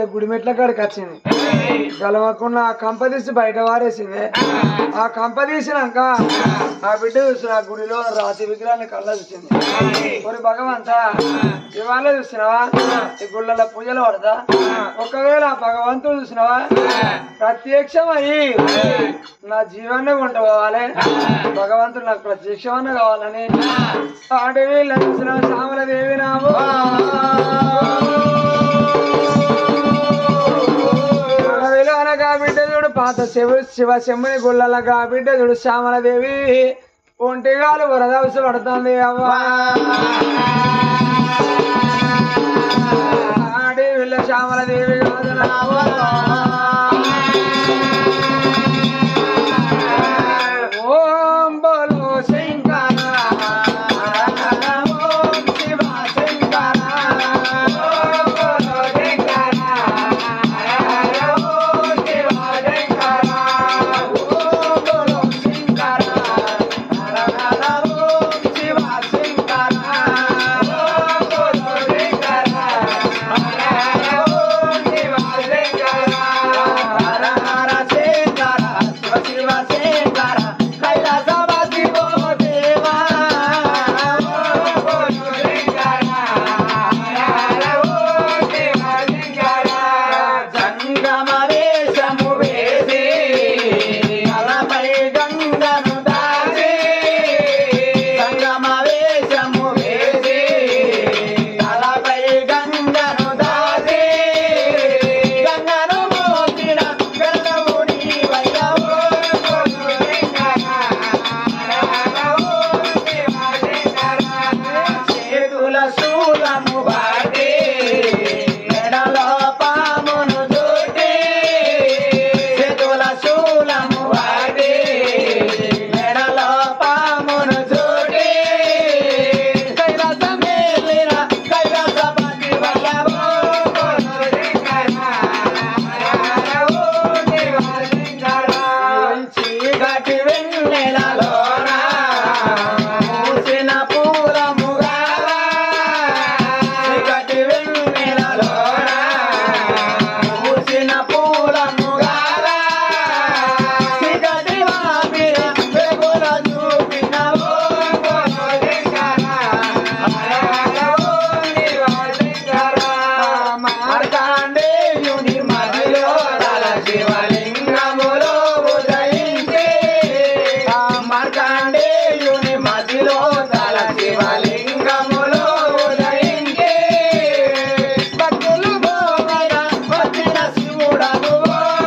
గుడి మెట్ల కాడికి వచ్చింది గలవకుండా ఆ కంప తీసి బయట వారేసింది ఆ కంప తీసినాక ఆ బిడ్డ చూసిన ఆ గుడిలో రాతి విగ్రహాన్ని కళ్ళ చూసింది మరి భగవంతా ఇవాళ చూసినావా ఈ గుళ్ళలో పూజలు పడతా ఒకవేళ ఆ భగవంతుడు చూసినావా ప్రత్యక్షమయ్యి నా జీవాన్ని కొంట పోవాలి భగవంతుడు నాకు ప్రత్యక్షమన్న కావాలని అడవిలో చూసిన శ్యామల దేవి నాము అడవిలో అనగా బిడ్డ చూడు పాత శివ శివ శంభుని గుళ్ళగా బిడ్డ చూడు శ్యామల దేవి ఒంటిగాలు వరదవస పడుతుంది అవ్వా అడవిలో శ్యామల దేవి ఓం బోలో శంకర ఓం శివ శంకర ఓం బోలో శంకర ఓం శివ శంకర ఓం బోలో శంకర ఓం శివ శంకర ఓం బోలో శంకర ఓం శివ శంకర హర హర శంకర శివ శివ శంకర కైలాసవాసి ఓ దేవా ఓ బోలో శంకర హర ఓ శివ శంకర జంగమ వేషము వేసి అలపై గంగను దాచి జంగమ వేషము వేసి అలపై గంగను దాచి గంగను మోసిన గల్లవు నీవయ్యవో చేతుల శూలము బాటి ఎడలో పామును చూటి చేతుల శూలము బాటి ఎడలో పామును చూటి కైలాసమేలిన కైలాసపతి వల్లభో చీకటి వెన్నెలలోన మూసిన పూలముగాల చీకటి వెన్నెలలోన మూసిన పూలముగాల చీకటి వాపిన వెగుల చూపిన ఓ మార్కాండేయుని మదిలో తల శివలింగములో ఉదయించి ఆ మార్కాండేయుని మదిలో తల శివలింగములో ఉదయించి భక్తులు భోగన వచ్చిన శివుడను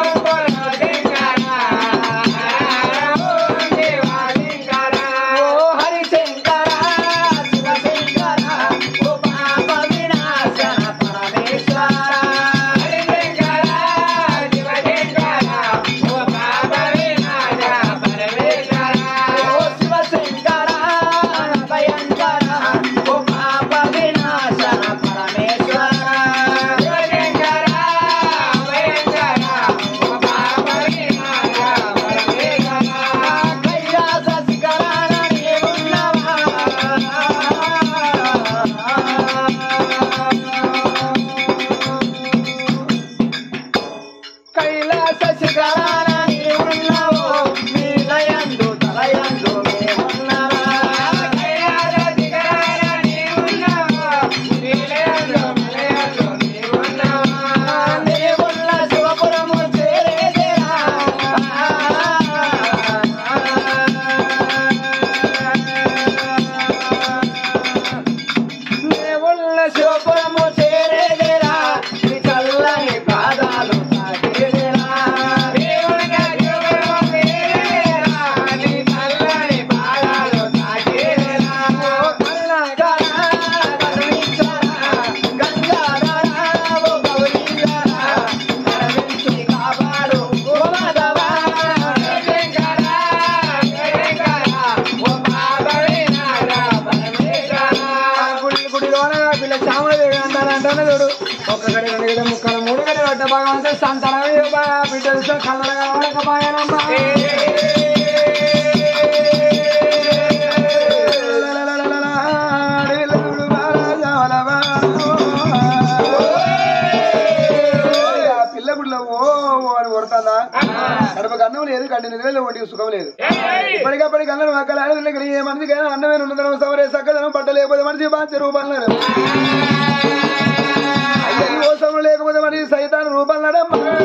ఓ హరిశంకర శివశంకర ఓ పాప వినాశన పరమేశ్వర హరిశంకర శివశంకర ఓ పాప వినాశన పరమేశ్వర ఓ శివశంకర భయంకర ఓ పాప వినాశన పరమేశ్వర శివశంకర భయంకర ఓ పాప వినాశన పరమేశ్వర కైలాస శిఖరాన నీవున్నవా కైలాస శిఖరాన నీవున్నావో నీలయందు తలయందు మేమున్నవా కైలాస శిఖరాన నీవున్నావో నీలయందు తలయందు నీవున్నవా నీవున్న శివపురము చేరేదేరా దేవుళ్ళ శివపురము చేరేదేరా నీ చల్లని పాదాలు తాకేదేరా దేవుళ్ళ శివపురము చేరేదేరా నీ చల్లని పాదాలు తాకేదేరా ఓ కరుణాకర, కరుణీశ్వర, గంగాధర, ఓ గౌరీధర, కరుణించి కాపాడు ఓ మాధవ. శంకర, శంకర, ఓ పాపవినాశ పరమేశ్వర. గుడి గుడిలోన పిల్ల చామదేవి అంటారంటే చూడు ఒక గడి రెండు గడి ముక్కలు మూడు గడి పడ్డ భగవంతుడు సంతానం బిడ్డలు కళ్ళగా వాడకపోయానమ్మా అడవిలో చూడు బాల జావల బాల. ఎనిమిది వేలు వంటికి సుఖం లేదు ఇప్పటికప్పటికి అన్నం అక్కడ ఆడపిల్లకి ఏ మనిషికైనా అన్నమే ఉన్నదనం సవరే సక్కదనం పట్ట లేకపోతే మనిషి బాధ్య రూపాలు ఓ సమయం లేకపోతే మనిషి సైతాన్ రూపాలు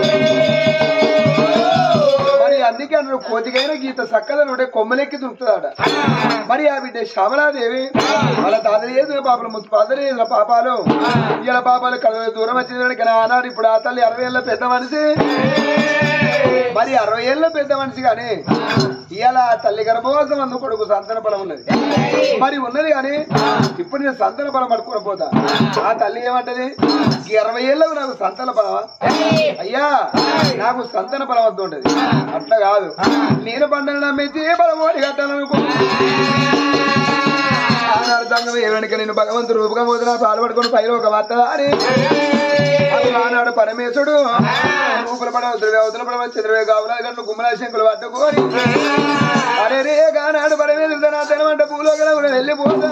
మరి అందుకే అన్నారు కోతికైన గీత సక్కదని ఉంటే కొమ్మలెక్కి దురుకుతాడ మరి ఆ బిడ్డ శ్యామలాదేవి వాళ్ళ తాతలు ఏదో పాపలు ముత్తు పాతలు ఏదో పాపాలు ఇలా పాపాలు కల దూరం వచ్చింది కానీ ఆనాడు ఇప్పుడు ఆ తల్లి అరవై ఏళ్ళ పెద్ద మనిషి మరి అరవై ఏళ్ళ పెద్ద మనిషి కానీ ఇవాళ ఆ తల్లి గర్భవాసం అందు కొడుకు సంతాన బలం ఉన్నది మరి ఉన్నది కానీ ఇప్పుడు నేను సంతాన బలం పట్టుకుని పోతా ఆ తల్లి ఏమంటది ఈ అరవై ఏళ్ళకు నాకు సంతాన బలమా అయ్యా నాకు సంతాన బలం వద్ద ఉంటది అట్లా కాదు నేను పంటలు నమ్మించి బలం ఓడి కట్టాలనుకో ఆనాడు సంఘం ఏమనక నేను భగవంతుడు రూపకం పోతున్నా పాల్పడుకుని పైన ఒక వార్త అని అది ఆనాడు పరమేశుడు రూపుల పడ ద్రవ్యవతుల పడ చంద్రవే కావుల గంటలు గుమ్మల శంకులు పట్టుకొని అరే రే గానాడు పరమేశుడు నా తెనమంట భూలోకల కూడా వెళ్ళిపోతా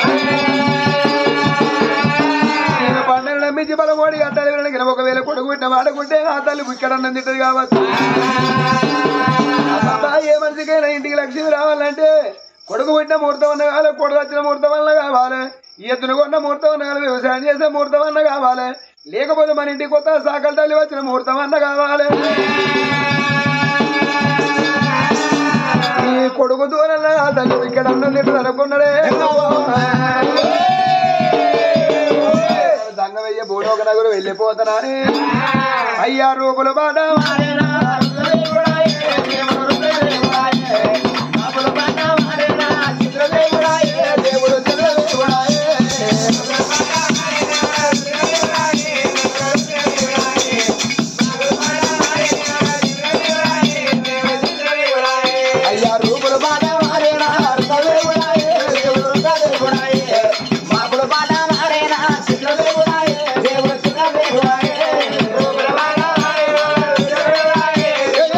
నేను పంటలు నమ్మించి బలం ఓడి కట్టాలి వీళ్ళకి ఒకవేళ కొడుకు పెట్టిన వాడకుంటే ఆ తల్లి ఇక్కడ తింటది కావచ్చు అబ్బా, ఏ మనిషికైనా ఇంటికి లక్ష్మి రావాలంటే కొడుకు పుట్టిన ముహూర్తం అన్న కావాలి కొడుకు వచ్చిన ముహూర్తం అన్న కావాలి ఎద్దును కొన్న ముహూర్తం అన్న కావాలి వ్యవసాయం చేసే ముహూర్తం అన్న కావాలి లేకపోతే మన ఇంటికి కొత్త సాకల తల్లి వచ్చిన ముహూర్తం అన్న కావాలి ఈ కొడుకు దూరంలో ఆ తల్లి ఇక్కడ అన్నం తింటూ అనుకున్నాడే దంగవయ్య భూలోక నగరు వెళ్ళిపోతున్నానే అయ్యా రూపుల బాట దేవుడు చంద్రదేవుడాయే. అయ్యా రూపుల బాట మారేనా దేవుడాయే దేవుడు చంద్రదేవుడాయే. మాపుల బాట మారేనా చంద్రదేవుడాయే దేవుడు చంద్రదేవుడాయే. రూపుల బాట మారేనా చంద్రదేవుడాయే.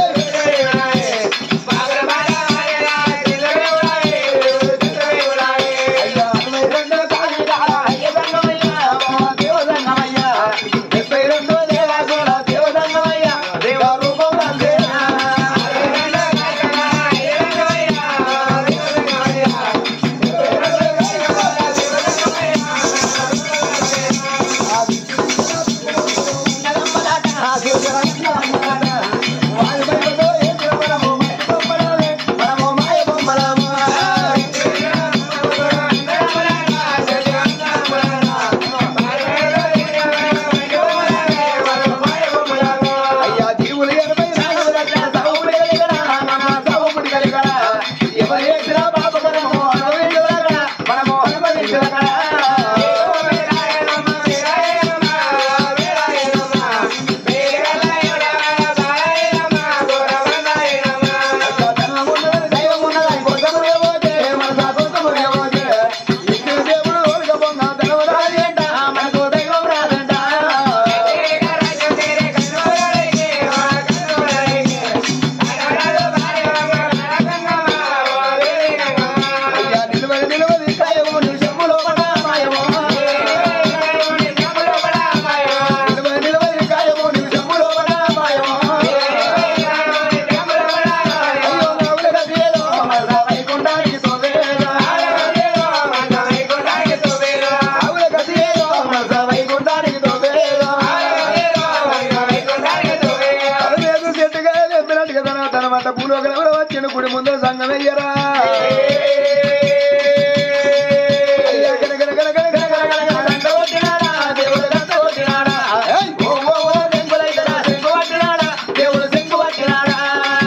అయ్యా అరవై రెండో తారీఖా, అయ్య దంగమయ్య, మా దేవ దంగమయ్య. డెబ్బై రెండో దేవాసుల దేవ దంగమయ్య, దేవ రూపం రంగేనా. అయ్యా జీవులు ఎనభై నాలుగు లక్షల సౌపుడి కలిగరా, మన సౌపుడి కలిగరా. ఎవరు చేసినా పాపకరము అనుభవించదగరా, మనము అనుభవించదగరా. అయ్యా ధనం ఉన్నదని దైవం ఉన్నదని కొట్టమునే పోతే, మనసా కొట్టమునే పోతే. ఇచ్చిన దేవుడు ఓడికపోగా ధనం రాదంట, మనకు దైవం రాదంట. అయ్యా నిలబడి నిలబడి కాయము నిమిషములో పడా మాయము. నిలబడి నిలబడి కాయము నిమిషములో పడా మాయము. అయ్యో నవ్వుల గదిలో మన వైకుంఠానికి తోవేలా. ఆవుల గదిలో మన వైకుంఠానికి తోవేలా. అరవేదు చెట్టుగా ఎత్తినట్టుగా తన తన వంట భూలోకం ఎవరో వచ్చిన గుడి ముందే సంఘం వెయ్యరా అయ్యా గన గన గన గన గన గన గన గన గంట కొట్టినాడా, దేవుడు గంట కొట్టినాడా. ఏయ్, ఓ ఓ ఓ శంకులైతేనా, శంకు పట్టినాడా, దేవుడు శంకు పట్టినాడా.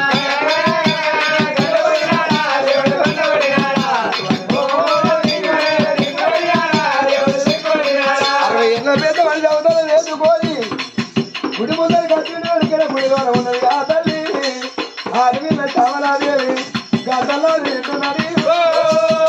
అరవై ఏళ్ళ పెద్ద మనిషి అవుతాడు లేదు కోరి గుడి ముందర కట్టినాడు ఇక్కడ గుడి ద్వారా ఉన్నది ఆ తల్లి ఆ అడవిలో చామలాదేవి గతలో నింటున్నది ఓ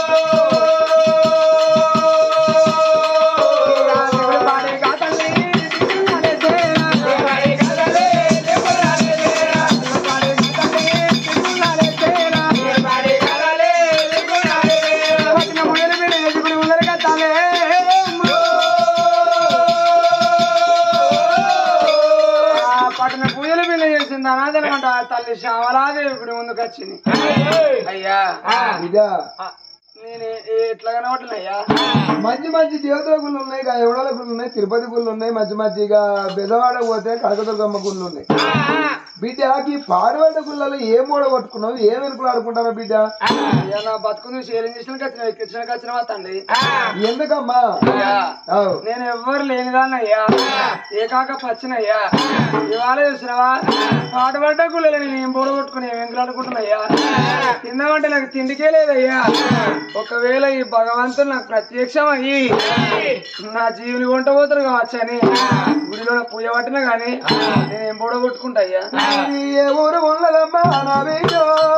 తల్లి శ్యామలాదేవి గుడి ముందుకు వచ్చింది అయ్యా బిడ్డ ఆ, నేను ఏ- ఎట్లా కనబడుతున్నాయ్యా మంచి మంచి దేవతల గుళ్ళు ఉన్నాయి ఇక ఎవడాల గుళ్ళు ఉన్నాయి తిరుపతి గుళ్ళు ఉన్నాయి మంచి మంచి ఇక బెదవాడ పోతే కనకదుర్గమ్మ గుళ్ళు ఉన్నాయి బిడ్డకి పాడుబడ్డ గుళ్ళలో ఏం ఓడ కొట్టుకున్నావు ఏం వెనుకలు ఆడుకుంటావు బిడ్డ అయ్యా నా బతుకు నువ్వు షేరింగ్ చేసిన వచ్చిన ఎక్కించిన వచ్చిన మా తండ్రి ఎందుకమ్మా అయ్యా అవు. నేను ఎవ్వరు లేనిదాన్నయ్యా ఏకాక పచ్చినయ్యా ఇవాళ చూసినావా పాట పడ్డ గుళ్ళలో నేను ఏం పొడ కొట్టుకుని ఏం వెంకలాడుకుంటున్నాయ్యా తిందామంటే నాకు తిండికే లేదయ్యా ఒకవేళ ఈ భగవంతుడు నాకు ప్రత్యక్షం అయ్యి నా జీవుని వంట పోతారు కావచ్చని గుడిలో పూజ పట్టినా గానీ నేను ఏం పొడ కొట్టుకుంటా అయ్యా ఇది ఏ ఊరు ఉన్నదమ్మా నా బిడ్డ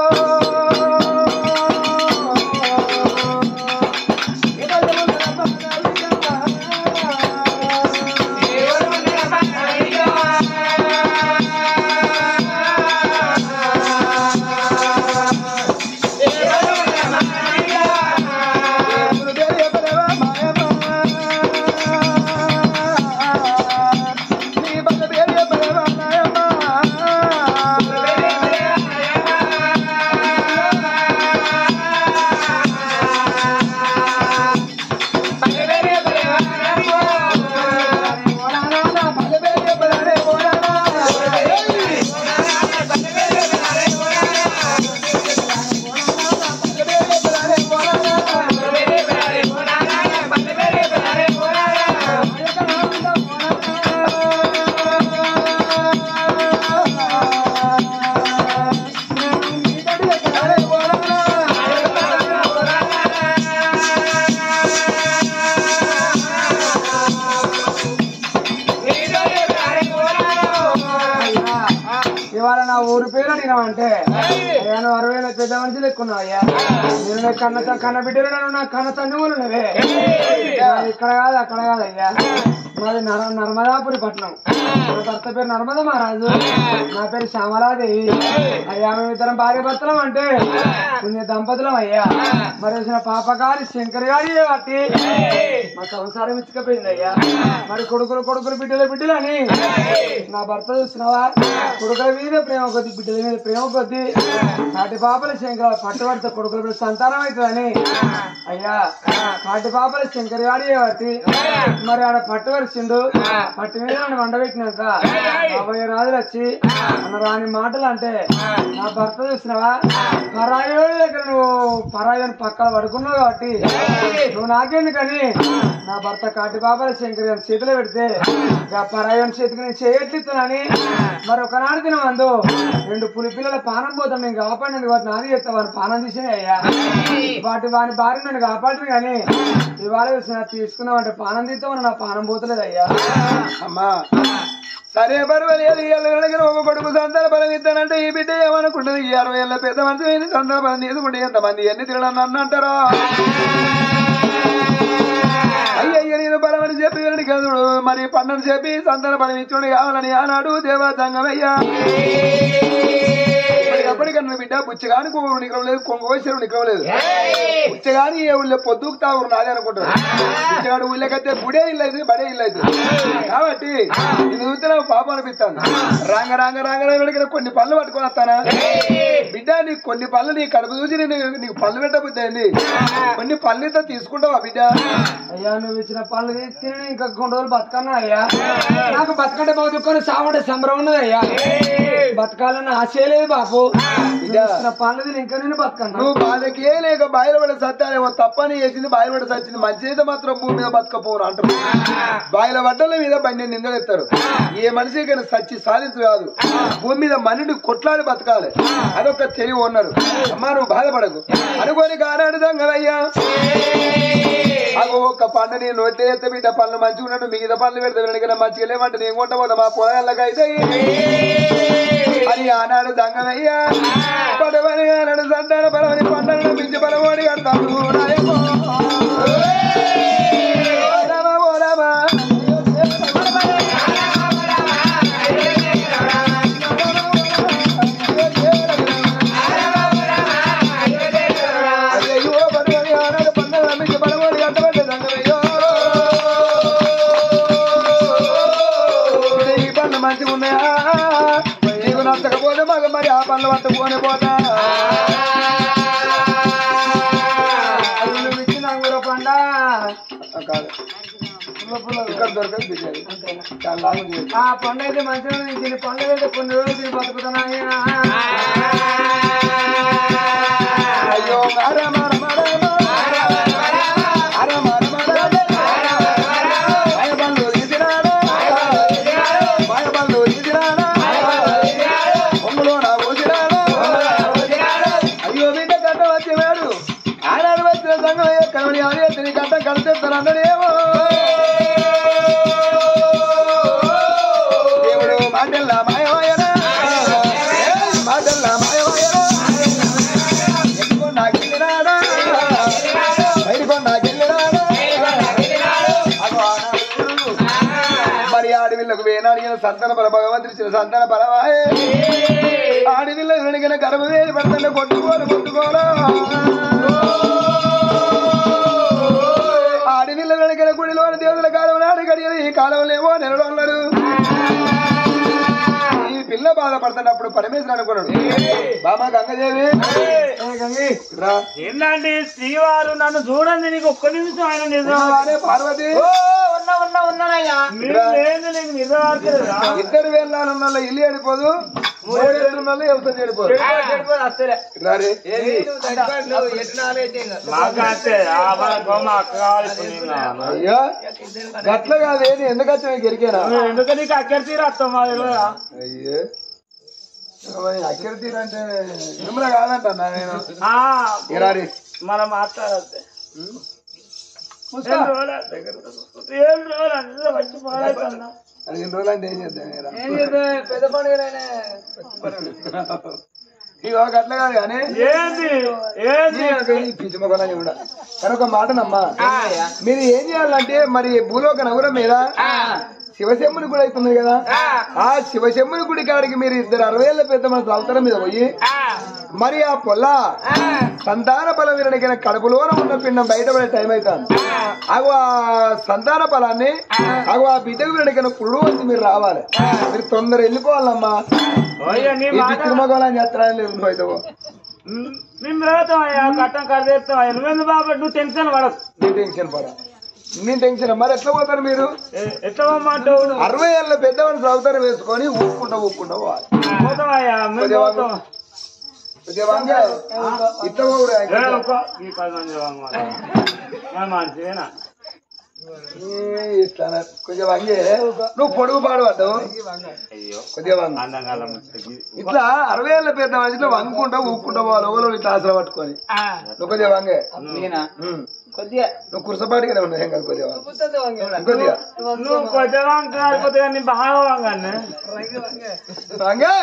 ఇవాళ నా ఊరి పేరు అడిగినావంటే అయ్యా నువ్వు అరవై ఏళ్ళ పెద్ద మనిషి లెక్కున్నావు అయ్యా నేను నా కన్న కన్న బిడ్డలు నన్ను నా కన్న తండ్రి నువ్వే ఇక్కడ కాదు అక్కడ కాదు అయ్యా మాది నర నర్మదాపురి పట్నం నా భర్త పేరు నర్మద మహారాజు నా పేరు శ్యామలాదేవి అయ్యా మేము ఇద్దరం భార్య భర్తలం అంటే పుణ్య దంపతులం అయ్యా మరి వచ్చిన పాపగారి శంకర్ గారి బట్టి మా సంసారం ఇచ్చకపోయింది అయ్యా మరి కొడుకులు కొడుకులు బిడ్డలు బిడ్డలు అని నా భర్త చూస్తున్నావా కొడుకుల మీద ప్రేమ కొద్ది బిడ్డల మీద ప్రేమ కొద్ది కాటి పాపల శంకర పట్టుబడితే కొడుకుల బిడ్డ సంతానం అవుతుందని అయ్యా కాటి పాపల శంకర్ గాడి బట్టి మరి ఆడ పట్టు వరిచిండు పట్టు మీద నన్ను వండబెట్టినాక యాభై రాజులు వచ్చి మన రాని మాటలు అంటే నా భర్త చూసినావా పరాయోడి దగ్గర నువ్వు పరాయోని పక్కన పడుకున్నావు కాబట్టి నువ్వు నాకెందుకని నా భర్త కాటి పాపల శంకర్ గారి చేతిలో పెడితే ఆ పరాయోని చేతికి నేను చేయట్లిస్తానని మరి ఒకనాడు తినమందు రెండు పులి పిల్లల పానం పోతాం నేను కాపాడినది వాటి నాది చేస్తా వాడిని పానం తీసినా అయ్యా వాటి వాని భార్య నన్ను కాపాడుతుంది కానీ ఇవాళ చూసిన తీసుకున్నామంటే పానం తీస్తామని నా పానం పోతలేదు అయ్యా అమ్మా సరే పర్వాలేదు ఇవాళ కనుక ఒక కొడుకు సంతాన బలం ఇస్తానంటే ఈ బిడ్డ ఏమనుకుంటుంది ఈ అరవై ఏళ్ళ పెద్ద మనిషి అయిన సంతాన బలం తీసుకుంటే ఎంతమంది ఎన్ని తిరగడం నన్ను అంటారో అయ్యయ్య నేను బలమని చెప్పి వినడు కదుడు మరి పన్నెండు చెప్పి సంతాన బలం ఇచ్చుడు కావాలని ఆనాడు దేవా సంగమయ్యా ఎప్పటికన్నా బిడ్డ బుచ్చగాని కొవ్వు నికవలేదు కొంగోశ్వరు నికవలేదు బుచ్చగాని ఏ ఊళ్ళో పొద్దుకు తాగురు నాదే అనుకుంటారు బుచ్చగాడు ఊళ్ళకైతే గుడే ఇల్లు అయితే బడే ఇల్లు అయితే కాబట్టి ఇది చూస్తే నాకు పాపం అనిపిస్తాను రాంగ రాంగ రాంగ రాంగ కొన్ని పళ్ళు పట్టుకొని వస్తానా బిడ్డ నీకు కొన్ని పళ్ళు నీ కడుపు చూసి నేను నీకు పళ్ళు పెట్టబుద్ది అయింది కొన్ని పళ్ళు ఇంత తీసుకుంటావా బిడ్డ అయ్యా నువ్వు ఇచ్చిన పనులు తిని ఇంకా కొన్ని రోజులు బతకన్నా అయ్యా నాకు బతకంటే బతుకొని సావంటే సంబరం ఉన్నది అయ్యా బతకాలన్న ఆశ లేదు బాపు నువ్వు ఇచ్చిన పనులు తిని ఇంకా నేను బతకన్నా నువ్వు బాధకే లేక బయలుపడే సత్యాలేమో తప్పని చేసింది బయలుపడే సచ్చింది మంచి అయితే మాత్రం భూమి మీద బతకపోరు అంటారు బాయిల వడ్డల మీద బండి నిందలెత్తారు ఏ మనిషి కానీ సచ్చి సాధించు కాదు భూమి మీద మనిని కొట్లాడి బతకాలి అదొక తెలివి ఉన్నారు అమ్మా నువ్వు బాధపడకు అనుకోని కానాడు దొంగలయ్యా అగో ఒక్క పండు నేను నోటే ఎత్త బిడ్డ పనులు మంచిగా ఉన్నట్టు మిగతా పనులు పెడితే వెనకన మంచిగా లేవంటే నేను కొంట పోతా మా పొలాలకైతే అని ఆనాడు దంగనయ్యా పడవని ఆనాడు సంతాన బలవని పండుగను మించి బలమోడి అంటాడు నాయకో. ఓ రామ, ఓ రామ. అయ్యయ్యో, పడవని ఆనాడు పండుగను మించి బలమోడి అంటబడ్డ దంగనయ్యో. ఈ పండ్లు మంచిగా ఉన్నాయా నీకు నచ్చకపోతే మగ మరి ఆ పనులు పట్టుకొని పోతా అల్లు ఇచ్చిన అంగుర పండ కాదు పుల్ల పుల్ల ఇక్కడ దొరకదు బిర్యానీ చాలా లాభం చేయదు. ఆ పండు అయితే మంచిగా ఉంది. దీని పండుగ అయితే కొన్ని రోజులు దీన్ని బతుకుతున్నా అయ్యో మర మర మర మర మర మర మాయబండ్లు ఈదిరాడా? మాయబండ్లు ఈదిరాడా? ఒంగులోన ఊదిరాడా? అయ్యో బిడ్డ కట్ట వచ్చినాడు ఆనాడు వచ్చిన సంఘం కనుడి అని తిని కట్ట కలిసేస్తాను అన్నాడేమో దేవుడు మాటల్లా మాయమాయనా మాటల్లా మాయమాయనా ఎత్తుకొని నాకెళ్ళినాడా బయటకొని నాకెళ్ళినాడా అగో ఆనాడు మరి ఆడవిళ్ళకు వేనాడిగిన సంతాన బల భగవంతుడు ఇచ్చిన సంతాన బలమాయే ఆడవిళ్ళకు వెనకిన గర్భవేది పడుతుంటే కొట్టుకోరు కొట్టుకోరా ఆడవిళ్ళ వెనకిన గుడిలో దేవుల కాలం నాడు గడియలు ఈ కాలంలో నెలలు ఉన్నారు ఈ పిల్ల బాధపడుతున్నప్పుడు పరమేశ్వరు అనుకున్నాడు బామా గంగదేవి గంగి రా ఏంటంటే శ్రీవారు నన్ను చూడండి నీకు ఒక్క నిమిషం ఆయన నిజం ఉన్నావానే పార్వతి ఉన్నా ఉన్నా ఉన్నానయ్యా మీరు లేదు నీకు నిజం ఆడతలేదా? ఇద్దరు వెళ్ళాలన్న ఇల్లు ఏడిపోదు మూడు ఎడుతున్న వ్యవసాయం ఏడిపోదు అసలే రారే మాకు అంతే ఆ మన గోమ అక్క కావాలి ఇప్పుడు నేను కావాలి. అయ్యా గట్ల కాదు ఏంటి ఎందుకు వచ్చి మీకు ఎరికేనా నువ్వు ఎందుకు నీకు అక్కడి తీరు వస్తాం మా తెలియదా? అయ్యే అక్కడి తీరంటే తిరుమల కాదంట నేను ఆ ఇరారి మనం మాట్లాడద్దు ఏం రోజులు దగ్గర ఏం రోజులు అందరూ వచ్చి పాడైపోతున్నా అది ఎన్ని రోజులు అంటే ఏం చేద్దాం ఇరా? ఏం చేద్దాం పెద్ద పండుగలైనా ఇగో గట్ల కాదు కానీ ఏంది ఏంది పిచ్చి మొక్కలని కూడా కానీ ఒక మాట నమ్మా మీరు ఏం చేయాలంటే మరి భూలోక నగరం మీద శివశంభుని గుడి అవుతుంది కదా ఆ శివశంభుని గుడి కాడికి మీరు ఇద్దరు అరవై ఏళ్ళ పెద్ద మన అవతరం మీద పోయి మరి ఆ పొల్ల సంతాన బలం వినడికిన కడుపులోన ఉన్న పిండం బయటపడే టైం అవుతుంది అగు ఆ సంతాన బలాన్ని అగు ఆ బిడ్డకు వినడికిన పురుడు వచ్చి మీరు రావాలి మీరు తొందర వెళ్ళిపోవాలమ్మా ఓయ్య, నీ ఈ మాట పిచ్చిమగోళం చేస్తారని లేదు నువ్వు అయితే పో. మేము రాతాం అయ్యా కట్టం కడదేస్తాం అయ్యా నువ్వెందుకు బాబా నువ్వు టెన్షన్ పడకు నీ టెన్షన్ పడ నీ టెన్షన్ మరి ఎట్లా పోతారు మీరు ఎ- ఎట్లా పోమంటావు అరవై ఏళ్ళ పెద్దవాడిని సౌకర్యం వేసుకొని ఊపుకుంటా ఊపుకుంటా పోవాలి పోతాం అయ్యా మేము కొద్దిగా పోతాం కొద్దిగా వంగే. ఇట్లా పోవుడు ఏ, ఇంకా. ఒక్క ఈ పది మంది వాంగమా. మా మంచిదేనా ఈ ఇట్లా అన్నారు. కొద్దిగా వంగే నువ్వు పొడుగు పాడబడ్డావు అయ్యో కొద్దిగా వంగు అందంగా ముచ్చకి ఇట్లా అరవై ఏళ్ళ పెద్ద మనిషిలో వంగుకుంటా ఊపుకుంటా పోవాలి ఓలో ఇట్లా ఆసరా పట్టుకొని నువ్వు కొద్దిగా వంగే ఉమ్. కొద్దిగా నువ్వు కురసపాటిగానే ఉన్నావు ఏం కాదు కొద్దిగా వంగు. కొద్దిగా నువ్వు కొంచెం వాంగ కాకపోతే కానీ బాగా వాంగాన్ని వంగే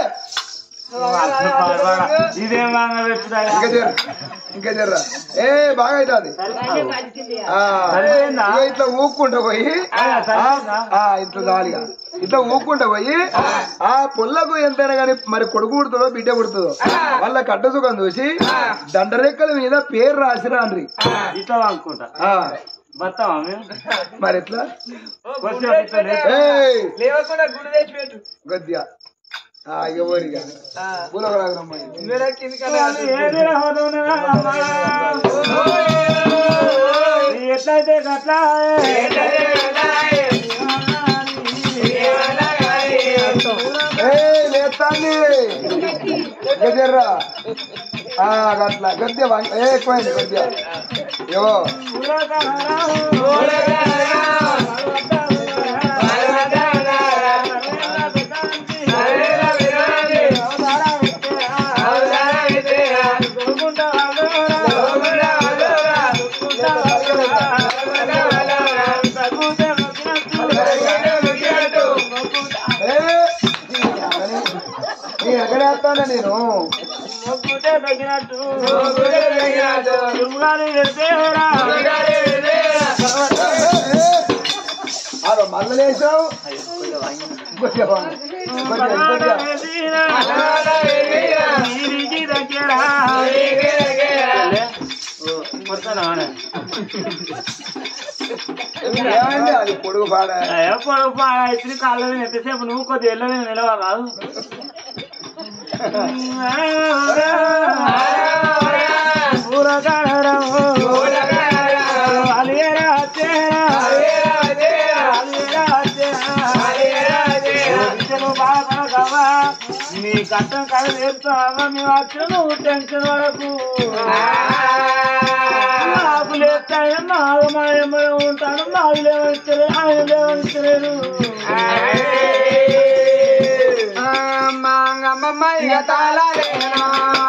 ఇదేం వాంగ పెట్టుదాయా ఇంకా జర్ర ఇంకా జర్ర ఏ బాగా అవుతుంది ఆ, సరిపోయిందా? ఇగో ఇట్లా ఊక్కుంటా పోయి ఆ, సరిపోయిందా? ఆ, ఇట్లా దాలిగా ఇట్లా ఊక్కుంటా పోయి ఆ పుల్లకు ఎంతైనా కానీ మరి కొడుకు పుడుతుందో బిడ్డ పుడుతుందో వాళ్ళ కట్ట సుఖం చూసి దండరెక్కల మీద పేరు రాసి రాండ్రి ఇట్లా వాంగుకుంటా ఆ, బతావా మేము మరి ఎట్లా కొంచెం ఇట్లా లే. ఏయ్ లేవకుండా గుడి తెచ్చి పెట్టు గద్య ఆ, ఇక పోరిగా పూలకు రాగరమ్మ మీరు కిందికి అది ఏది రావదునా అమ్మా. నీ ఎట్లయితే గట్లా ఏయ్ లేస్తాంది గజర్రా ఆ గట్ల గద్య వంగ- ఏ ఎక్కువైంది గద్య యో ఏ నేను ఎక్కడ వేస్తానా నేను అదో మళ్ళీ లేచావు కొద్దిగా వంగు. కొద్దిగా, కొద్దిగా. ఏమైంది అది పొడుగు పాడ ఎప్పుడు ఇతని కాళ్ళు ఎంతసేపు నువ్వు కొద్దిగా వెళ్ళని నిలవరాదు నీ కట్టం కథ చెప్తావా మీ వచ్చి నువ్వు టెన్షన్ వరకు నాకు లేస్తాయి నాకు మా ఎమ్మడే ఉంటాను నాకు లేవచ్చలేదు ఆయన లేవచ్చలేదు మంగమ్మ ఇక తాళలేనా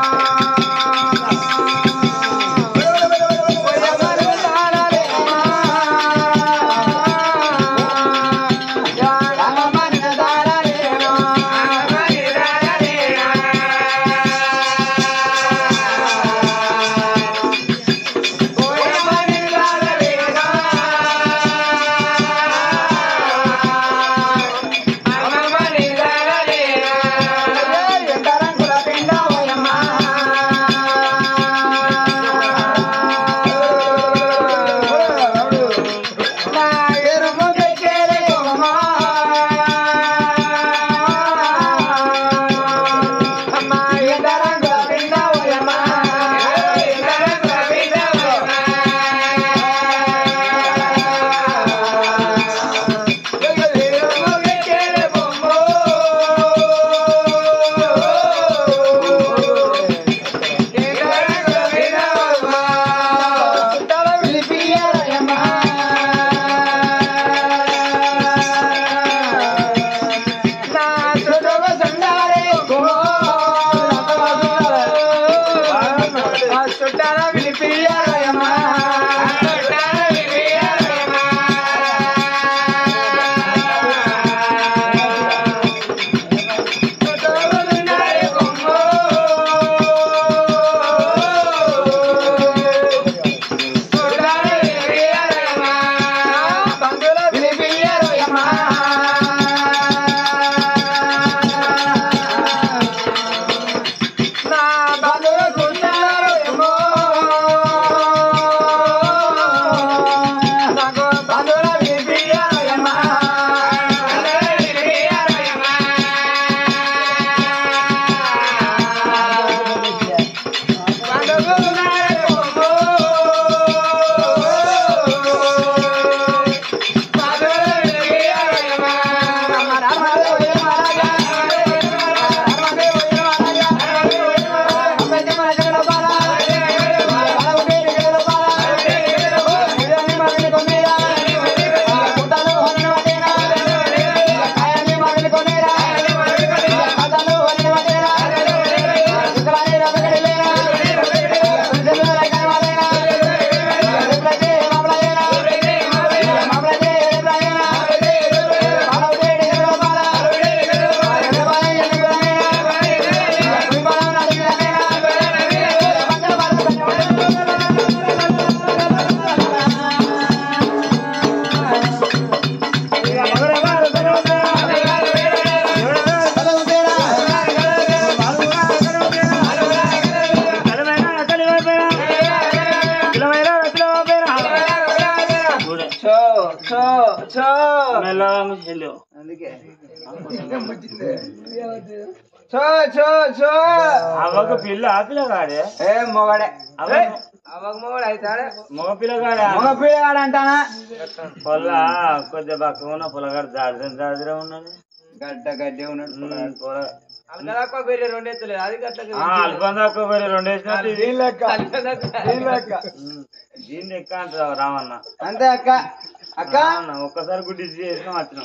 చో చో చో అవ్వకు పిల్ల ఆ పిల్లగాడే ఏ మొగడే అవ్వ అవ్వకు మొగడు అవుతాడే మగ పిల్లగాడే మగ పిల్లగాడు అంటానా పొల్ల కొద్దిగా పక్క ఉన్న పొలగాడు దాడితే దాదిరే ఉన్నది గడ్డ గడ్డి ఉన్నాడు ఉమ్, పొల అల్కదాకా వేరే రెండు ఎత్తులేదు అది గట్ల ఆ, అల్పం దాకా వేరే రెండు వేసినట్టు ఇది. దీని లెక్క దీని లెక్క ఉమ్, దీన్ని ఎక్క అంటారు రామన్న అంతే అక్క అక్క రామన్న, ఒక్కసారి గుడ్డి చేసినాం వచ్చినాం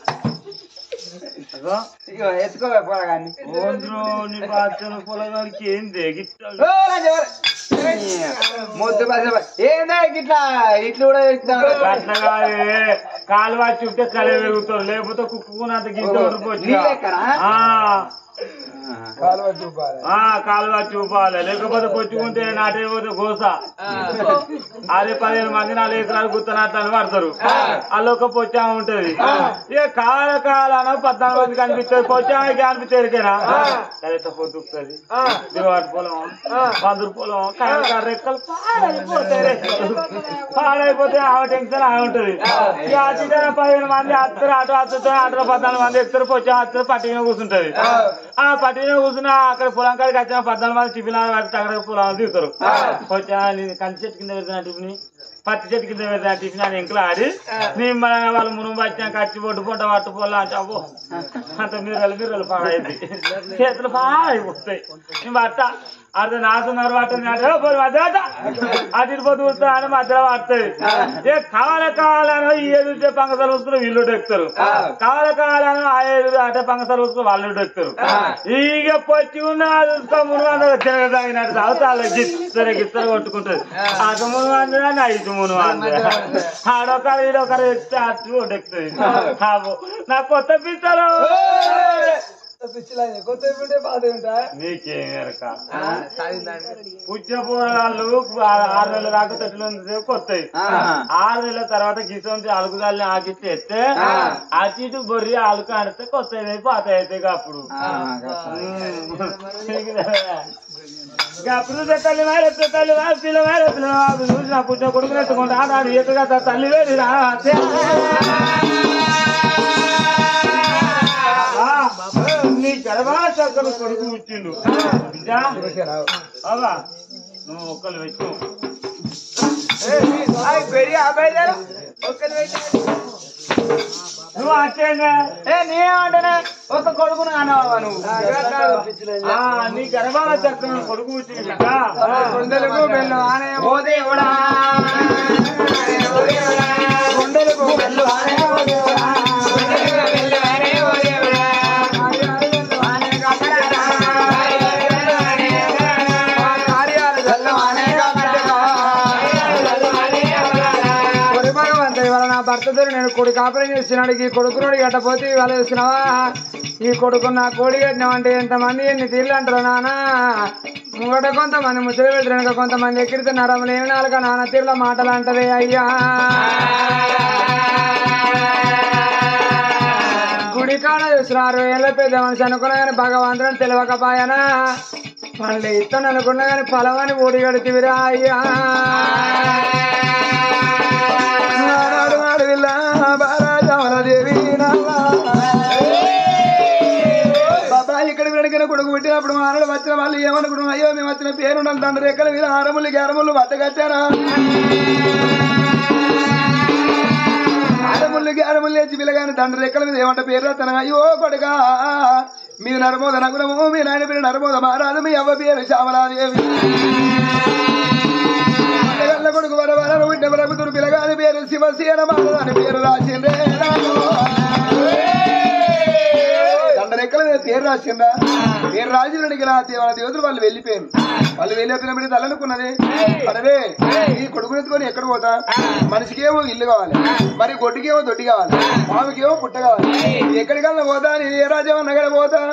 అగో, ఇగో ఎత్తుకోవే పోరగాన్ని ఓండ్రో నీ బాధ్యత పొలగాడికి ఏం దిగిట్టాడు ఓ, లంజ ఎవరు? ముద్దు పది ఏందా ఇట్లా ఇట్లు కూడా ఎక్కుతాడు అట్లా కాలువ చుట్టే కలే వెగుతాడు లేకపోతే కుక్కునంత గింత ఉండిపోవచ్చు నీ లెక్కనా? ఆ కాలువ చూపాలి లేకపోతే పొచ్చుకుంటే నాటైపోతే గోస అదే పదిహేను మంది నాలుగు ఎకరాలు గుత్తనట్టు అని పడతారు వాళ్ళు ఒక పొచ్చా ఉంటది ఇక కాల కాలాన పద్నాలుగు మంది కనిపిస్తుంది పొచ్చాకి అనిపిస్తేరికేనా కరెక్ట్ పొద్దుకుతుంది దివాటి పొలం పందురు పొలం కాయల రెక్కలు పాడైపోతాయి రెక్కలు. పాడైపోతే ఆమె టెన్షన్ ఆమె ఉంటది ఇక అటు ఇటు పదిహేను మంది అత్తరు అటు అత్తుతో అటు పద్నాలుగు మంది ఎక్కుతారు పొచ్చా అత్తరు పట్టిన కూర్చుంటది ఆ పట్టిన మీద కూర్చున్నా అక్కడ పొలం కాడికి వచ్చిన పద్నాలుగు మంది టిఫిన్ పెడితే అక్కడ పొలం దిగుతారు కొంచెం నేను కంది చెట్టు కింద పెడతాను టిఫిన్ పత్తి చెట్టు కింద పెడతాను టిఫిన్ అని ఎంకలు ఆడి నేను మన వాళ్ళు మునుగు వచ్చినాక వచ్చి పొట్టు పొట్ట పట్టు పొలం అంటే అబ్బో అంత మీరలు మీరలు పాడైంది చేతులు పాడైపోతాయి నేను పట్ట అర్థం నాసున్నారు పట్టింది అంటే "ఓ, పోయి మధ్య పట్ట." అటు ఇటు పోతూ కూర్చున్నా అని మధ్యలో పడుతుంది ఏ కావాల కావాలని ఈ ఎదురు పంకసాలు వస్తున్న వీళ్ళు ఎక్కుతారు కావాల కావాలని ఆ ఎదురు అంటే పంకసాలు వస్తున్న వాళ్ళు ఎక్కుతారు ఇక పొచ్చి ఉన్న చూసుకో మూడు వందలు తిరగదాగినట్టు తాగుతారు గిత్తరు గిత్తరు కొట్టుకుంటుంది అటు మూడు వందలు ఐదు మూడు వందలు ఆడొకరు ఈడొకరు ఎక్కితే అటు ఒకటి ఎక్కుతుంది కాబో నా కొత్త పిత్తలు పిచ్చిలాగా కొత్త ఉంటే బాధ ఉంటా నీకేం ఎరక పుచ్చ పోరాళ్ళు ఆరు నెలల దాకా తట్టులు ఉంది కొత్తవి ఆరు నెలల తర్వాత గిసం అలుగుదాల్ని ఆకిచ్చి ఎత్తే అటు ఇటు బొర్రి అలుకు ఆడితే కొత్త పాత అయితే అప్పుడు అప్పుడు తల్లి మేర తల్లి మేర పిల్ల మేర పిల్ల చూసి నా పుట్టిన కొడుకుని ఎత్తుకుంటా ఆడాడు ఎత్తుగా తల్లి వేడి రా నీ గడవా చక్కని కొడుకు పుట్టిండు బిడ్డా అవా నువ్వు ఒక్కరు పెట్టు నువ్వు అట్టేగా నేనేమంటానే ఒక కొడుకును అన్నావా నువ్వు ఆ, నీ గర్భాల చక్కని కొడుకు పుట్టిండు బిడ్డా గుండెలకు బెల్లం ఆనే ఓ దేవుడా గుండెలకు బెల్లం ఆనే ఓ దేవుడా కార్యాలు బెల్లం ఆనే కొడి భగవంత ఇవాళ నా భర్తతో నేను కొడుకు కాపురం చేస్తున్నాడు ఈ కొడుకునోడు గట్టపోతే ఇవాళ చేస్తున్నావా ఈ కొడుకు నా కోడి కట్టినామంటే ఎంతమంది ఎన్ని తీర్లు అంటారు నాన్న ముంగట కొంతమంది ముచ్చట పెట్టినాక కొంతమంది ఎక్కిరితే నరములు ఏమి నాలుక నాన్న తీర్ల మాటలు అంటదే అయ్యా గుడి కాడ చూసినారు ఏళ్ళ పెద్ద మనిషి అనుకున్నా కానీ భగవంతుని తెలియకపోయానా మళ్ళీ ఇస్తాను అనుకున్నా కానీ ఫలమని ఓడి గడితివిరా అయ్యా నాడు అడవిలా బారాజమలదేవి బాబా ఇక్కడ వెనకన కొడుకు పుట్టినప్పుడు మానవుడు వచ్చిన వాళ్ళు ఏమనుకుంటున్నాం అయ్యో మేము వచ్చిన పేరు తండ్రి రెక్కల మీద ఆరములు గ్యారములు బట్టగచ్చారా ఆరములు గ్యారములు లేచి పిల్లగాని తండ్రి రెక్కల మీద ఏమంట పేరు రాస్తాను అయ్యో కొడుగా మీ నరమోద నగురము మీ నాయన పేరు నరమోద మహారాజు మీ అవ్వ పేరు శ్యామలాదేవి పిల్లగాళ్ళ కొడుకు వర వర ఉంటే ప్రభుత్వ పిల్లగాని పేరు శివసేన మహారాజు పేరు రాసిందే దండరెక్కల మీద పేరు రాసిందా పేరు రాజులు అడిగిన వాళ్ళ దేవతలు వాళ్ళు వెళ్ళిపోయారు వాళ్ళు వెళ్ళిపోయినప్పుడు తల్లనుకున్నది అరే ఈ కొడుకునెత్తుకొని ఎక్కడ పోతా మనిషికేమో ఇల్లు కావాలి మరి గొడ్డుకేమో దొడ్డి కావాలి మామికేమో పుట్ట కావాలి ఎక్కడికన్నా పోతా నేను ఏ రాజ్యం నగర పోతా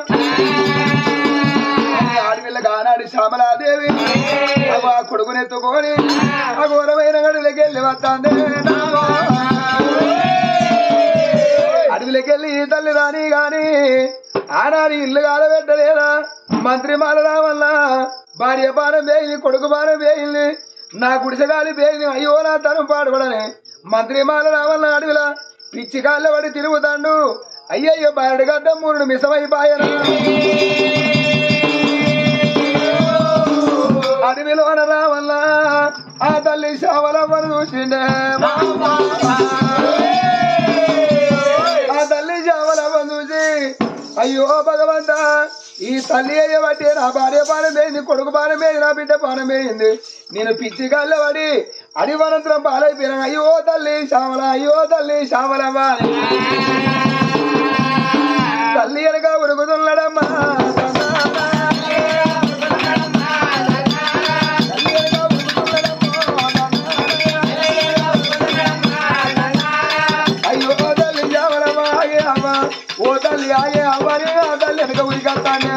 ఆడపిల్ల గానాడి శ్యామలాదేవి అవ్వ ఆ కొడుకునెత్తుకొని ఆ ఘోరమైన గడులకి వెళ్ళి వస్తాందే అడవిలోకి వెళ్ళి ఈ తల్లి రాని గాని ఆనాడు ఇల్లు కాలబెట్టలేదా మంత్రి మారడా వల్ల భార్య పానం వేయింది కొడుకు పానం వేయింది నా గుడిసెగాలి వేయింది అయ్యో నా తరం పాడుబడని మంత్రి మారడా వల్ల అడవిలా పిచ్చి కాళ్ళ పడి తిరుగుతాండు అయ్యయ్యో బారడి గడ్డ మూడు మిసమైపాయన అడవిలో అనరా వల్ల ఆ తల్లి శావలవ్వను చూసిండే ఆ తల్లి శావలవ్వను చూసి అయ్యో భగవంత ఈ తల్లి అయ్యబట్టి నా భార్య పానం వేయింది కొడుకు పానం వేయింది నా బిడ్డ పానం వేయింది నేను పిచ్చి కళ్ళ పడి అడివనంతరం పాలైపోయినా అయ్యో తల్లి శ్యామల అయ్యో తల్లి శ్యామలమ్మ అని. తల్లి అనగా ఉరుగుతున్నాడమ్మా అయ్యో తల్లి శ్యామలమ్మ ఆగే అమ్మ ఓ తల్లి ఆగే అమ్మ అని ఆ తల్లి వెనక ఉరికొస్తానే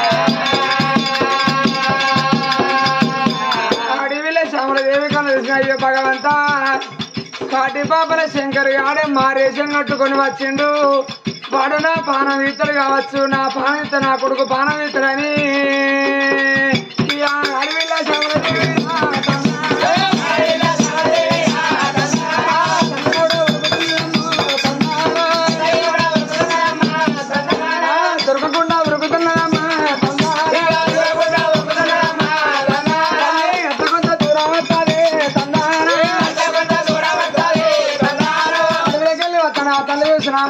అడవిలో శ్యామలదేవి కన్నా చూసిన అయ్యో భగవంత కాటి పాపల శంకర్ గాడే మారేషం కట్టుకొని వచ్చిండు వాడు నా పానం ఇతడు కావచ్చు నా పానం ఇత నా కొడుకు పానం ఇతడని ఈ ఆ అడవిలో శ్యామలదేవి ఆ తన్నాడు, తన్నాడు. దొరకకుండా ఉరుకుతున్నదమ్మా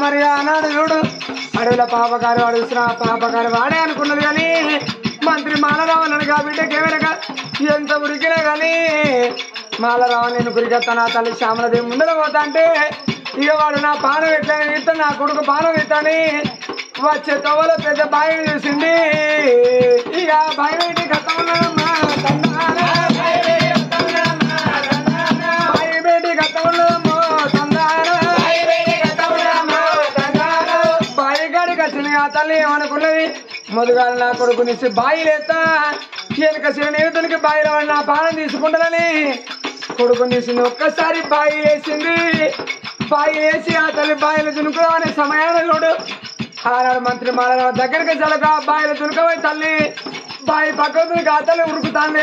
మరి ఆనాడు చూడు అడవిలో పాపకారు వాడు చూసిన పాపకారు వాడే అనుకున్నది కానీ మంత్రి మాలరావు అన్నాడు కా బిడ్డకి ఏమైనా ఎంత ఉరికినా కానీ మాలరావు నేను గురికెత్తా నా తల్లి శ్యామలదేవి ముందర పోతా అంటే ఇక వాడు నా పానం ఎట్లా ఇస్తా నా కొడుకు పానం ఇస్తాని వచ్చే తోవలో పెద్ద బావి చూసింది ఇక బావి ఏంటి కథ ఉన్నదమ్మా తందానా. బావి బేటి కథ ఉన్నదమ్మో తందానా. బావి కాడికి వచ్చింది ఆ తల్లి ఏమనుకున్నది మొదగాలు నా కొడుకునిచ్చి బాయి లేస్తా వెనక స్నేహితునికి బాయిలో వాడు నా పానం తీసుకుంటుందని కొడుకుని తీసింది ఒక్కసారి బాయి వేసింది బాయి వేసి ఆ తల్లి బాయిలు దునుకుదామనే సమయాన్ని చూడు ఆనాడు మంత్రి మాల దగ్గరికి చలక బాయిలు దునుకబోయి తల్లి బాయి పక్క దునికి ఆ తల్లి ఉరుకుతాంది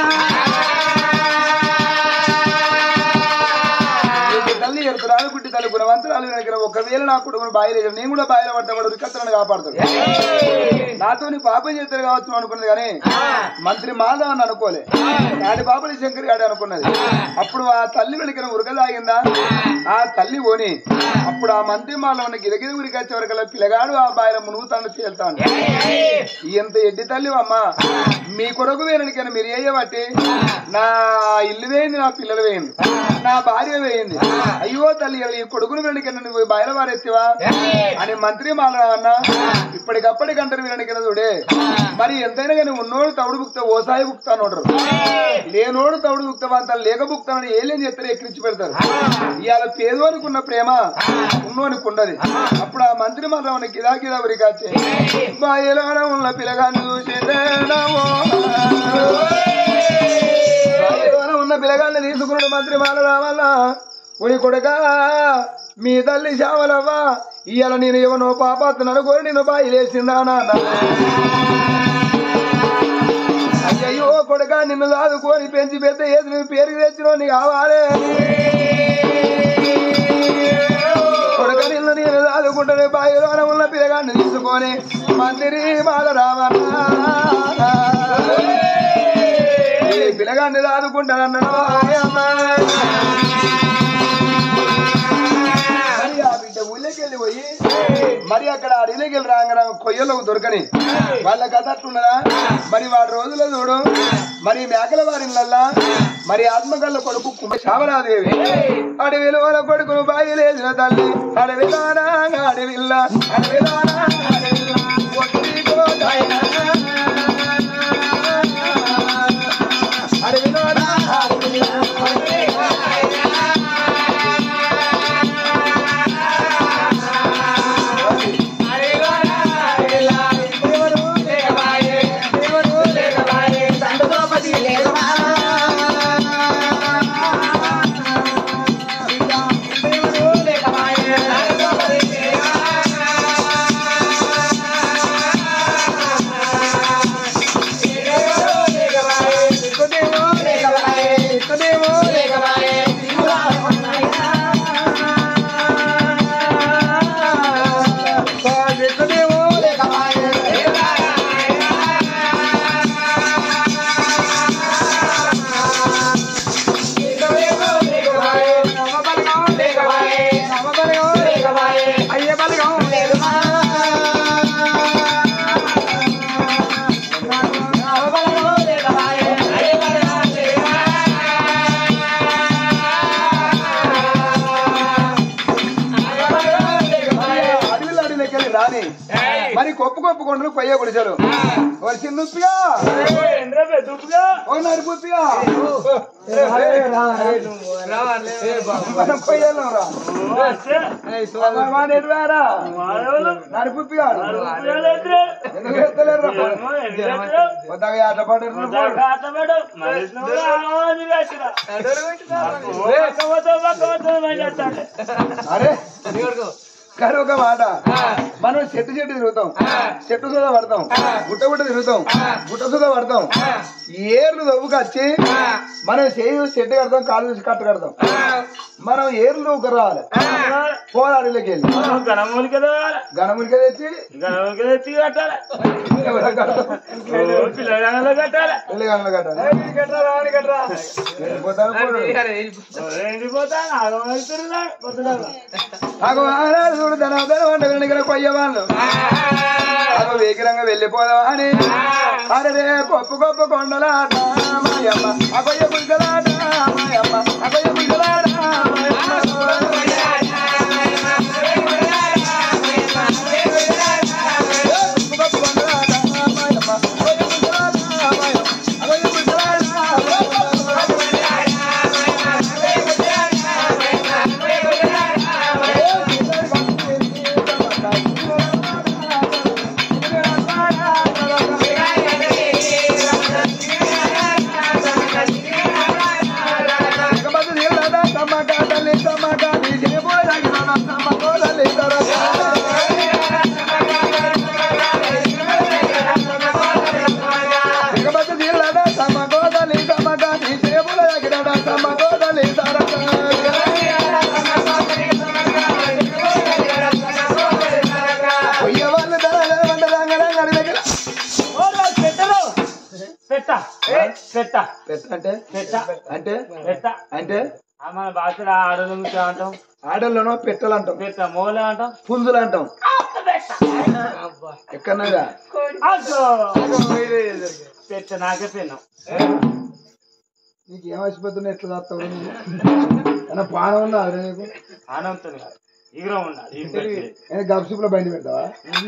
ఈ తల్లి ఎరుకురాలు గుడ్డి తల్లి గుణవంతురాలు దగ్గర ఒకవేళ నా కొడుకుని బాయిలో నేను కూడా బాయిలో పడతా వాడు ఉరికత్తలను కాపాడుతాడు నాతో పాపం చేస్తారు కావచ్చు అనుకున్నది కానీ మంత్రి మాధవ్ అని అనుకోలే ఆడి పాపని శంకర్ గాడి అనుకున్నది అప్పుడు ఆ తల్లి వెళికిన ఉరక తాగిందా ఆ తల్లి పోని అప్పుడు ఆ మంత్రి మాల ఉన్న గిరగిరి ఉరికి వచ్చే వరకు పిల్లగాడు ఆ బాయిలో మునుగుతాను తేలుతాను ఎంత ఎడ్డి తల్లి అమ్మ మీ కొరకు వేయడానికైనా మీరు వేయబట్టి నా ఇల్లు వేయింది నా పిల్లలు వేయింది నా భార్య వేయింది అయ్యో తల్లి ఈ కొడుకును వెనకన్నా నువ్వు బయలు వారెత్తివా అని మంత్రి మాల అన్న ఇప్పటికప్పటికంటారు వీరనికన్నా చూడే మరి ఎంతైనా కానీ ఉన్నోడు తవుడు బుక్త ఓసాయి బుక్తా అంటారు లేనోడు తవుడు బుక్తావా అంత లేక బుక్తానని ఏలేం చేస్తారు ఎక్కించి పెడతారు ఇవాళ పేదోనికి ఉన్న ప్రేమ ఉన్నోనికి ఉండదు అప్పుడు ఆ మంత్రి మాల కిదా కిదా ఉరికాచే బాయిలోన ఉన్న పిల్లగాన్ని చూసేదేనమో బాయిలోన ఉన్న పిల్లగాన్ని తీసుకున్నాడు మంత్రి మాల రావాల ఉడి కొడుక మీ తల్లి శావలవ్వ ఇవాళ నేను ఎవనో పాపాత్తునను కోరి నేను బాయిలేసిందా నాన్న అయ్యయ్యో కొడుక నిన్ను దాదుకొని పెంచి పెద్ద ఏది నువ్వు పేరు తెచ్చినో నీకు కావాలి కొడుక నిన్ను నేను దాదుకుంటానే బాయిలోన ఉన్న పిల్లగాన్ని తీసుకొని మందిరి మాల రావన్నా ఈ పిల్లగాన్ని దాదుకుంటానన్నాడు మరి ఆ బిడ్డ ఊళ్ళోకి వెళ్ళి పోయి మరి అక్కడ అడవిలోకి వెళ్ళి రాగానే కొయ్యలకు దొరకని వాళ్ళ కథ అట్లున్నదా మరి వాడి రోజుల్లో చూడు మరి మేకల వారిళ్ళల్లా మరి ఆత్మకల్ల కొడుకు కుంభ శామరాదేవి అడవిలో వాళ్ళ కొడుకును బాయి లేచిన తల్లి అడవిలోనా అడవిల్ల అడవిలోనా అడవిల్ల ఒట్టి కోదాయన. అడవిలోనా అడవిల్ల అయ్యే బలగం అడవిలో అడవిలోకి వెళ్ళి రాని మరి కొప్పు కొప్పు కొండలు కొయ్య గుడిచారు ఒక చిన్న ఉప్పిగా ఓ నడిపుప్పిగా మనం కొయ్యాలం రా ఎటువారా నడిపుప్పిగా ఎందుకు ఎత్తలేరు కొత్తగా ఆట పడ్డారు అరే కానీ ఒక మాట మనం చెట్టు చెట్టు తిరుగుతాం చెట్టు సుధా పడతాం గుట్ట గుట్ట తిరుగుతాం గుట్ట సుధా పడతాం ఏర్లు దవ్వుకొచ్చి మనం చేయి చెట్టు కడతాం కాలు చూసి కట్ట కడతాం మనం ఏర్లు దవ్వుకు రావాలి పోరాడిలోకి వెళ్ళి గణములకి ఎదగాలి గణముడికి తెచ్చి గణములకి తెచ్చి కట్టాలి ఎవరికి కడతాం? పిల్లగాళ్ళలో కట్టాలి పిల్లగాళ్ళని కట్టాలి వెళ్ళిపోతాను పోడు. ఎండిపోతా ఆగమవుతున్నాడు పొద్దున అగో ఆనాడు చూడు ధన ధన వంట వెనుకల కొయ్యవాళ్ళు అగో వేగిరంగా వెళ్ళిపోదాం అని అరే గొప్ప గొప్ప కొండలాట మాయమ్మ అగొయ్య బుగ్గలాట మాయమ్మ అగొయ్య బుగ్గలాట పెట్ట పెట్ట అంటే పెట్ట అంటే పెట్ట అంటే ఆ మన భాషలో ఆడలు అంటాం ఆడల్లోనో పెట్టలంటాం పెట్ట మూల అంటాం పుంజులు అంటాం ఎక్కడన్నాగా అగ్గో. పెట్ట నాకే పెన్నాం నీకు ఏం వచ్చిపోతున్నా ఎట్లా చేస్తావు నువ్వు ఏమన్నా పానం ఉందా అదే నీకు ఆనంతో ఇగురం ఉండాలి ఈ పెట్టే. ఏమైనా గప్సిప్ లో బండి పెడతావా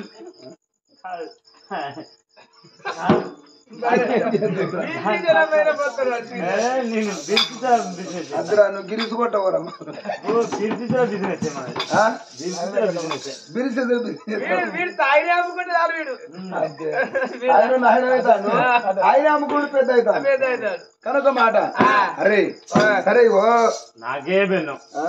ఏ, నేను బిర్చితో బిజినెస్ అద్దరా నువ్వు గిరిసి కొట్టవరమ్మా ఓ బిర్చితో బిజినెస్ మనది బిర్చితో బిజినెస్ బిరిసి వీడు తాగిని అమ్ముకుంటే చాలు వీడు ఆయన ఆయన అవుతాను ఆయన అమ్ముకుంటూ పెద్ద అవుతాను పెద్ద అవుతాడు. కనుక మాట అరే సరే ఇగో నాకే పెన్నాం ఆ?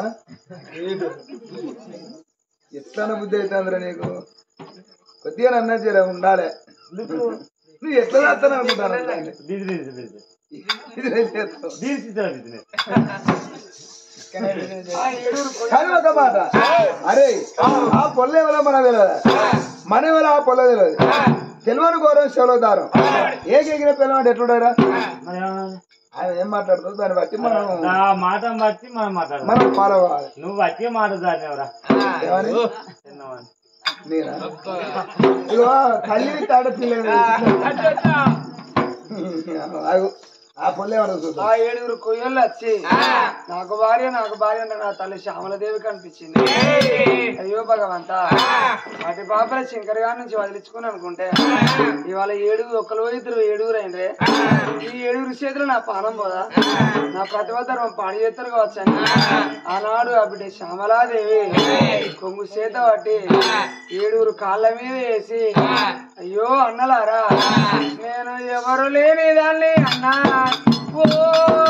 ఎట్లా బుద్ధి అవుతుందిరా నీకు కొద్దిగా అన్నా జర ఉండాలి నువ్వు ఎట్లా చేస్తాను అనుకుంటాను బిజినెస్ బిజినెస్ ఇది నేను చేస్తావు. బిర్చితో బిజినెస్ కానీ ఒక మాట అరే ఆ పొల్ల ఎవరో మన తెలియదు మన ఎవరో ఆ పొల్ల తెలియదు తెలివని గౌరవం సెలవు దారం ఏ ఎగిన పిల్లవాడు ఎట్లుంటారా మరి ఏమనాలి? ఆయన ఏం మాట్లాడుతుందో దాన్ని బట్టి మనం నా మాట బట్టి మనం మాట్లాడదాం మనం ఫాలో అవ్వాలి నువ్వు వచ్చే మాట దాన్ని ఎవరా ఏమని తిన్నావని నేనా ఇగో తల్లి తాడ పిల్లలు ఆగు. ఆ పొల్ల ఎవరో ఆ చూద్దాం ఏడుగురు కొయ్యలు వచ్చి నాకు భార్య నాకు భార్య అంటే నా తల్లి శ్యామలదేవి కనిపించింది అయ్యో భగవంత వాటి పాపల శంకర్ గారి నుంచి వదిలించుకుని అనుకుంటే ఇవాళ ఏడుగురు ఒక్కరు ఇద్దరు ఏడుగురు అయిందే ఈ ఏడుగురు చేతులు నా పానం పోదా నా ప్రతిభ ధర్మం పాడి చేస్తారు కావచ్చు అని ఆనాడు ఆ బిడ్డ శ్యామలాదేవి కొంగు చేత పట్టి ఏడుగురు కాళ్ళ మీద వేసి అయ్యో అన్నలారా నేను ఎవరు లేని దాన్ని అన్నా ఓ